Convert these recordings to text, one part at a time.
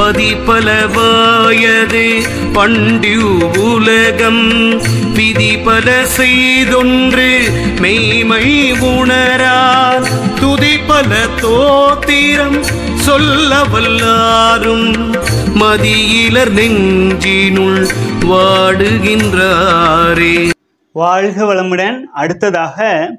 பதிபலவாயது பண்டி உலகம் விதி பல செய்தொன்று மெய்மை உணரார் துதி பல தோத்திரம் சொல்ல வல்லாரும் மதியிலர் நெஞ்சினுள் வாடுகின்றாரே வாழ்க வளமுடன் அடுத்ததாக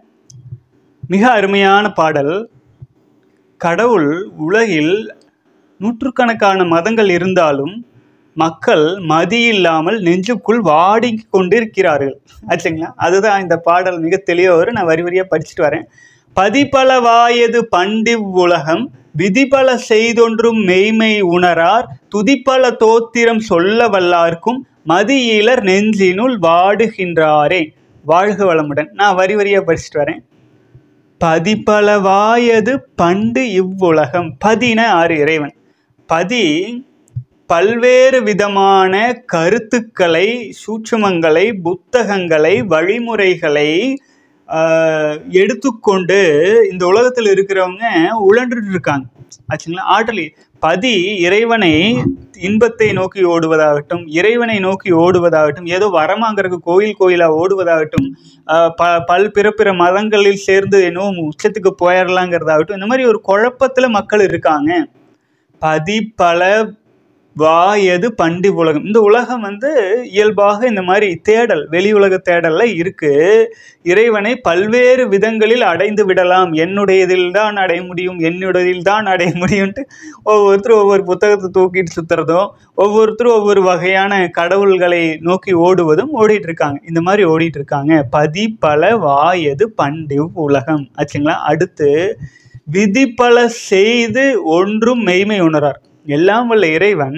மிக அருமையான பாடல் கடவுள் உலகில் நூற்றுக்கணக்கான மதங்கள் இருந்தாலும் மக்கள் மதி இல்லாமல் நெஞ்சுக்குள் வாடி கொண்டிருக்கிறார்கள் ஆச்சுங்களா அதுதான் இந்த பாடல் மிக தெளிவாக வரும் நான் வரி வரியாக படிச்சுட்டு வரேன் பதிபலவாயது பண்டிவ் உலகம் விதிபல செய்தொன்றும் மெய்மை உணரார் துதிப்பல தோத்திரம் சொல்ல வல்லார்க்கும் மதியிலர் நெஞ்சினுள் வாடுகின்றாரே வாழ்க வளமுடன் நான் வரி வரியாக படிச்சுட்டு வரேன் பதிபலவாயது பண்டு இவ்வுலகம் பதின ஆறு இறைவன் பதி பல்வேறு விதமான கருத்துக்களை சூட்சுமங்களை புத்தகங்களை வழிமுறைகளை ஆஹ், எடுத்துக்கொண்டு இந்த உலகத்தில் இருக்கிறவங்க உழன்றுட்டு இருக்காங்க ஆச்சுங்களா ஆற்றலி பதி இறைவனை இன்பத்தை நோக்கி ஓடுவதாகட்டும் இறைவனை நோக்கி ஓடுவதாகட்டும் ஏதோ வரமாங்கிறதுக்கு கோயில் கோயிலாக ஓடுவதாகட்டும் ஆஹ், ப பல் பிற பிற மதங்களில் சேர்ந்து இன்னும் உச்சத்துக்கு போயிடலாங்கிறதாகட்டும் இந்த மாதிரி ஒரு குழப்பத்தில் மக்கள் இருக்காங்க பதி பல வாயது பண்டி உலகம் இந்த உலகம் வந்து இயல்பாக இந்த மாதிரி தேடல் வெளி உலக தேடல்ல இருக்கு இறைவனை பல்வேறு விதங்களில் அடைந்து விடலாம் என்னுடையதில் தான் அடைய முடியும் என்னுடையதில் தான் அடைய முடியும்ட்டு ஒவ்வொருத்தரும் ஒவ்வொரு புத்தகத்தை தூக்கிட்டு சுத்துறதும் ஒவ்வொருத்தரும் ஒவ்வொரு வகையான கடவுள்களை நோக்கி ஓடுவதும் ஓடிட்டு இருக்காங்க இந்த மாதிரி ஓடிட்டு இருக்காங்க பதி பல வாயது பண்டி உலகம் ஆச்சுங்களா அடுத்து விதி பல செய்து ஒன்றும் மெய்மை உணரார் எல்லாம் வல்ல இறைவன்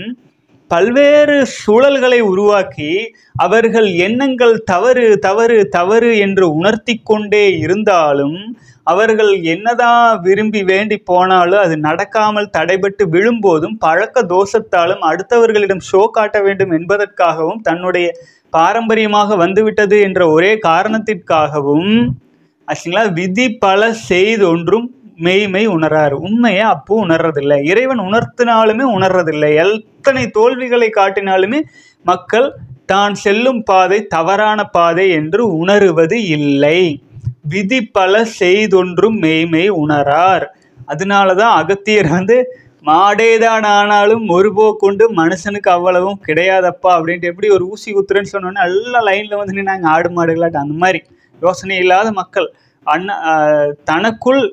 பல்வேறு சூழல்களை உருவாக்கி அவர்கள் எண்ணங்கள் தவறு தவறு தவறு என்று உணர்த்தி கொண்டே இருந்தாலும் அவர்கள் என்னதான் விரும்பி வேண்டி போனாலும் அது நடக்காமல் தடைபட்டு விழும்போதும் பழக்க தோஷத்தாலும் அடுத்தவர்களிடம் ஷோ காட்ட வேண்டும் என்பதற்காகவும் தன்னுடைய பாரம்பரியமாக வந்துவிட்டது என்ற ஒரே காரணத்திற்காகவும் ஆச்சுங்களா விதி பல செய்தொன்றும் மெய்மை உணரார் உண்மையை அப்போ உணர்றதில்லை இறைவன் உணர்த்தினாலுமே உணர்றதில்லை எத்தனை தோல்விகளை காட்டினாலுமே மக்கள் தான் செல்லும் பாதை தவறான பாதை என்று உணருவது இல்லை விதி பல செய்தொன்றும் மெய்மை உணரார் அதனால தான் அகத்தியர் வந்து மாடேதான் ஆனாலும் ஒருபோ கொண்டு மனுஷனுக்கு அவ்வளவும் கிடையாதப்பா அப்படின்ட்டு எப்படி ஒரு ஊசி குத்துறேன்னு சொன்னோன்னே எல்லாம் லைனில் வந்து நின்னாங்க ஆடு மாடுகளாட்டம் அந்த மாதிரி யோசனை இல்லாத மக்கள் அண்ணா ஆஹ் தனக்குள்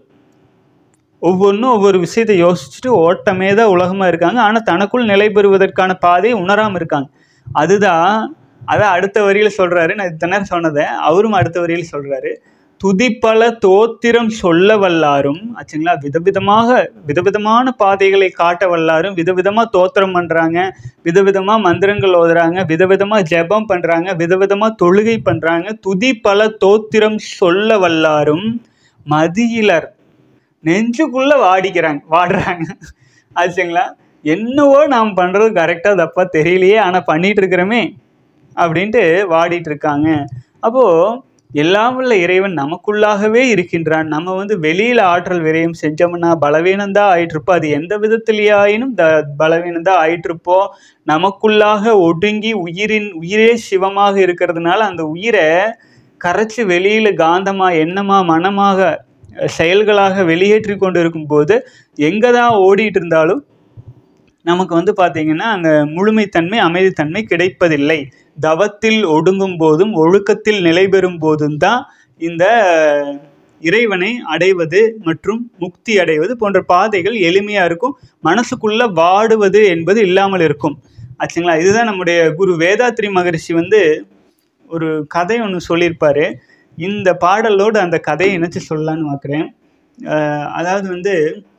ஒவ்வொன்றும் ஒவ்வொரு விஷயத்தை யோசிச்சுட்டு ஓட்டமே தான் உலகமாக இருக்காங்க ஆனால் தனக்குள் நிலை பெறுவதற்கான பாதையை உணராமல் இருக்காங்க அதுதான் அதை அடுத்த வரியில் சொல்கிறாரு நான் இத்தனை நேரம் சொன்னதை அவரும் அடுத்த வரியில் சொல்கிறாரு துதிப்பல தோத்திரம் சொல்ல வல்லாரும் ஆச்சுங்களா விதவிதமாக விதவிதமான பாதைகளை காட்ட வல்லாரும் விதவிதமாக தோத்திரம் பண்ணுறாங்க விதவிதமாக மந்திரங்கள் ஓதுறாங்க விதவிதமாக ஜெபம் பண்ணுறாங்க விதவிதமாக தொழுகை பண்ணுறாங்க துதிப்பல தோத்திரம் சொல்ல வல்லாரும் மதியிலர் நெஞ்சுக்குள்ள வாடிக்கிறாங்க வாடுறாங்க ஆச்சுங்களா என்னவோ நாம் பண்ணுறது கரெக்டாக தப்பா தெரியலையே ஆனால் பண்ணிட்டு இருக்கிறோமே அப்படின்ட்டு வாடிட்டு இருக்காங்க அப்போது எல்லாம் உள்ள இறைவன் நமக்குள்ளாகவே இருக்கின்றான் நம்ம வந்து வெளியில் ஆற்றல் விரயம் செஞ்சோம்னா பலவீனம்தான் ஆயிட்டிருப்போம் அது எந்த விதத்திலேயாயினும் த பலவீனம்தான் ஆயிட்டிருப்போம் நமக்குள்ளாக ஒடுங்கி உயிரின் உயிரே சிவமாக இருக்கிறதுனால அந்த உயிரை கரைச்சி வெளியில் காந்தமாக எண்ணமாக மனமாக அஹ், செயல்களாக வெளியேற்றி கொண்டு இருக்கும்போது எங்கே தான் ஓடிட்டு இருந்தாலும் நமக்கு வந்து பார்த்தீங்கன்னா அந்த முழுமைத்தன்மை அமைதித்தன்மை கிடைப்பதில்லை தவத்தில் ஒடுங்கும் போதும் ஒழுக்கத்தில் நிலை பெறும் போதும் தான் இந்த இறைவனை அடைவது மற்றும் முக்தி அடைவது போன்ற பாதைகள் எளிமையாக இருக்கும் மனசுக்குள்ள வாடுவது என்பது இல்லாமல் இருக்கும் ஆச்சுங்களா இதுதான் நம்முடைய குரு வேதாத்ரி மகரிஷி வந்து ஒரு கதை ஒன்று சொல்லியிருப்பாரு இந்த பாடலோடு அந்த கதையை இணைச்சு சொல்லலான்னு பார்க்குறேன் அதாவது வந்து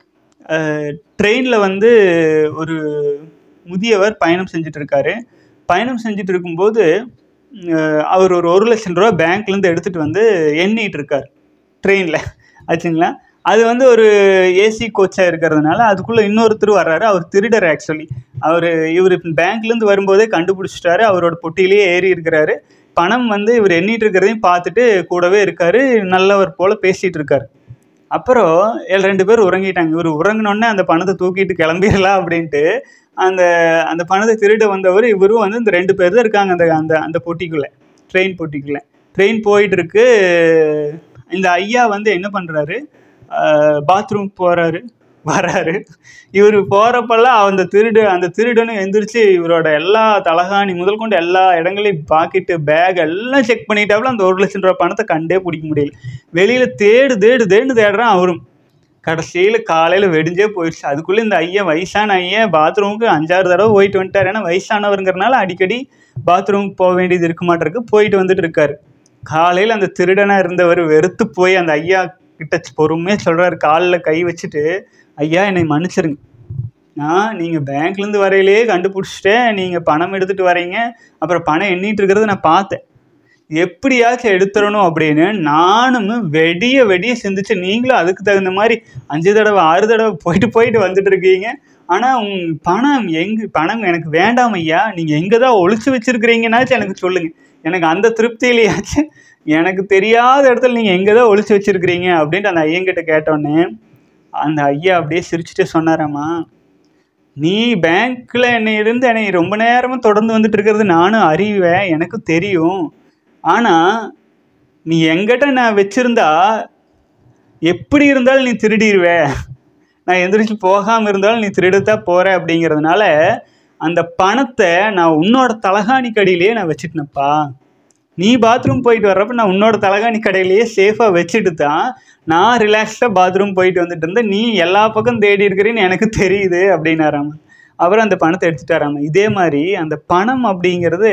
ட்ரெயினில் வந்து ஒரு முதியவர் பயணம் செஞ்சுட்டு இருக்காரு பயணம் செஞ்சுட்டு இருக்கும்போது அஹ், அவர் ஒரு ஒரு லட்சம் ரூபா பேங்க்லேருந்து எடுத்துகிட்டு வந்து எண்ணிட்டு இருக்கார் ட்ரெயினில் ஆச்சுங்களா அது வந்து ஒரு ஏசி கோச்சாக இருக்கிறதுனால அதுக்குள்ளே இன்னொருத்தர் வர்றாரு அவர் திருடர் ஆக்சுவலி அவர் இவர் பேங்க்லேருந்து வரும்போதே கண்டுபிடிச்சிட்டாரு அவரோட பொட்டியிலேயே ஏறி இருக்கிறாரு பணம் வந்து இவர் எண்ணிட்டு இருக்கிறதையும் பார்த்துட்டு கூடவே இருக்காரு நல்லவர் போல பேசிட்டு இருக்காரு அப்புறம் எல் ரெண்டு பேர் உறங்கிட்டாங்க இவர் உறங்கினோடனே அந்த பணத்தை தூக்கிட்டு கிளம்பிடலாம் அப்படின்ட்டு அந்த அந்த பணத்தை திருட வந்தவர் இவரும் வந்து இந்த ரெண்டு பேர் தான் இருக்காங்க அந்த அந்த அந்த பொட்டிக்குள்ளே ட்ரெயின் பொட்டிக்குள்ளே ட்ரெயின் போயிட்டு இருக்கு இந்த ஐயா வந்து என்ன பண்ணுறாரு பாத்ரூம் போகிறாரு வராரு இவர் போகிறப்பெல்லாம் அந்த திருடு அந்த திருடனும் எந்திரிச்சு இவரோட எல்லா தலகாணி முதல் கொண்டு எல்லா இடங்களையும் பாக்கெட்டு பேக் எல்லாம் செக் பண்ணிட்டாப்புல அந்த ஒரு லட்சம் ரூபா பணத்தை கண்டே பிடிக்க முடியல வெளியில் தேடு தேடு தேடு தேடுறான் அவரும் கடைசியில் காலையில் வெடிஞ்சே போயிடுச்சு அதுக்குள்ளே இந்த ஐயன் வயசான ஐயன் பாத்ரூமுக்கு அஞ்சாறு தடவை போயிட்டு வந்துட்டார் ஏன்னா வயசானவருங்கிறனால அடிக்கடி பாத்ரூமுக்கு போக வேண்டியது இருக்க மாட்டிருக்கு போயிட்டு வந்துட்டு இருக்காரு காலையில் அந்த திருடனாக இருந்தவர் வெறுத்து போய் அந்த ஐயா கிட்ட பொறுமையாக சொல்கிறாரு காலில் கை வச்சுட்டு ஐயா என்னை மன்னிச்சிருங்க நான் நீங்கள் பேங்க்லேருந்து வரையிலே கண்டுபிடிச்சிட்டேன் நீங்கள் பணம் எடுத்துகிட்டு வரீங்க அப்புறம் பணம் எண்ணிட்டு இருக்கிறத நான் பார்த்தேன் எப்படியாச்சும் எடுத்துடணும் அப்படின்னு நானும் வெடிய வெடிய சிந்திச்சு நீங்களும் அதுக்கு தகுந்த மாதிரி அஞ்சு தடவை ஆறு தடவை போயிட்டு போயிட்டு வந்துட்டு இருக்கீங்க ஆனால் உங் பணம் எங்க பணம் எனக்கு வேண்டாம் ஐயா நீங்கள் எங்கே தான் ஒழிச்சு வச்சிருக்கிறீங்கன்னாச்சும் எனக்கு சொல்லுங்கள் எனக்கு அந்த திருப்தியிலேயாச்சும் எனக்கு தெரியாத இடத்துல நீங்கள் எங்கே தான் ஒழிச்சு வச்சிருக்கிறீங்க அப்படின்ட்டு அந்த ஐயன்கிட்ட கேட்டோன்னே அந்த ஐயா அப்படியே சிரிச்சுட்டு சொன்னாராம்மா நீ பேங்க்ல என்னை இருந்து என்னை ரொம்ப நேரமா தொடர்ந்து வந்துட்டு இருக்கிறது நானும் அறிவேன் எனக்கும் தெரியும் ஆனா நீ எங்கிட்ட நான் வச்சிருந்தா எப்படி இருந்தாலும் நீ திருடிடுவே நான் எந்திரிச்சு போகாம இருந்தாலும் நீ திருடத்தான் போற அப்படிங்கிறதுனால அந்த பணத்தை நான் உன்னோட தலகாணி கடையிலேயே நான் வச்சுட்டேனப்பா நீ பாத்ரூம் போயிட்டு வர்றப்ப நான் உன்னோட தலகாணி கடையிலேயே சேஃபாக வச்சுட்டு தான் நான் ரிலாக்ஸ்டாக பாத்ரூம் போயிட்டு வந்துட்டு இருந்தேன் நீ எல்லா பக்கம் தேடி இருக்கிறேன்னு எனக்கு தெரியுது அப்படின்னாராம அவர் அந்த பணத்தை எடுத்துட்டாராம இதே மாதிரி அந்த பணம் அப்படிங்கிறது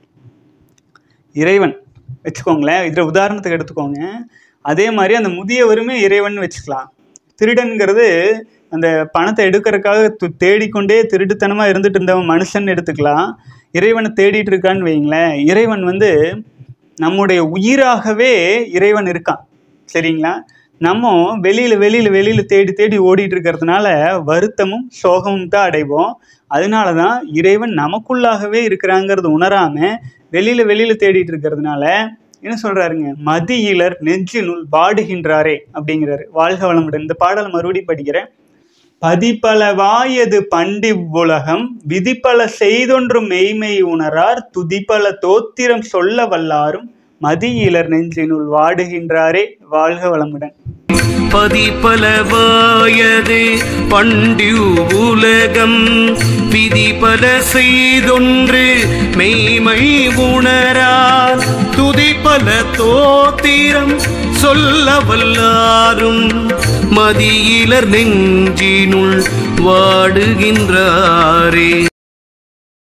இறைவன் வச்சுக்கோங்களேன் இதில் உதாரணத்துக்கு எடுத்துக்கோங்க அதே மாதிரி அந்த முதியவருமே இறைவன் வச்சுக்கலாம் திருடன்கிறது அந்த பணத்தை எடுக்கிறதுக்காக து- தேடிக்கொண்டே திருட்டுத்தனமாக இருந்துட்டு இருந்தவன் மனுஷன் எடுத்துக்கலாம் இறைவனை தேடிட்டு இருக்கான்னு வைங்களேன் இறைவன் வந்து நம்முடைய உயிராகவே இறைவன் இருக்கான் சரிங்களா நம்ம வெளியில் வெளியில் வெளியில் தேடி தேடி ஓடிட்டு இருக்கிறதுனால வருத்தமும் சோகமும் தான் அடைவோம் அதனால தான் இறைவன் நமக்குள்ளாகவே இருக்கிறாங்கிறது உணராம வெளியில் வெளியில் தேடிட்டு இருக்கிறதுனால என்ன சொல்றாருங்க மதியிலர் நெஞ்சினுள் வாடுகின்றாரே அப்படிங்கிறாரு வாழ்க வளமுடன் இந்த பாடலை மறுபடியும் படிக்கிறேன் பதிப்பல வாயது பண்டிவ்வுலகம் விதிப்பல செய்தொன்றும் மெய்மை உணரார் துதிப்பல தோத்திரம் சொல்ல வல்லாரும் மதியிலர் நெஞ்சினுள் வாடுகின்றாரே வாழ்க வளமுடன் பதிப்பலவாயது பண்டிவ் உலகம் விதி பல செய்தொன்று மெய்மை உணரார் துதிப்பல தோத்திரம் சொல்ல வல்லாரும் மதியிலர் நெஞ்சினுள் வாடுகின்றாரே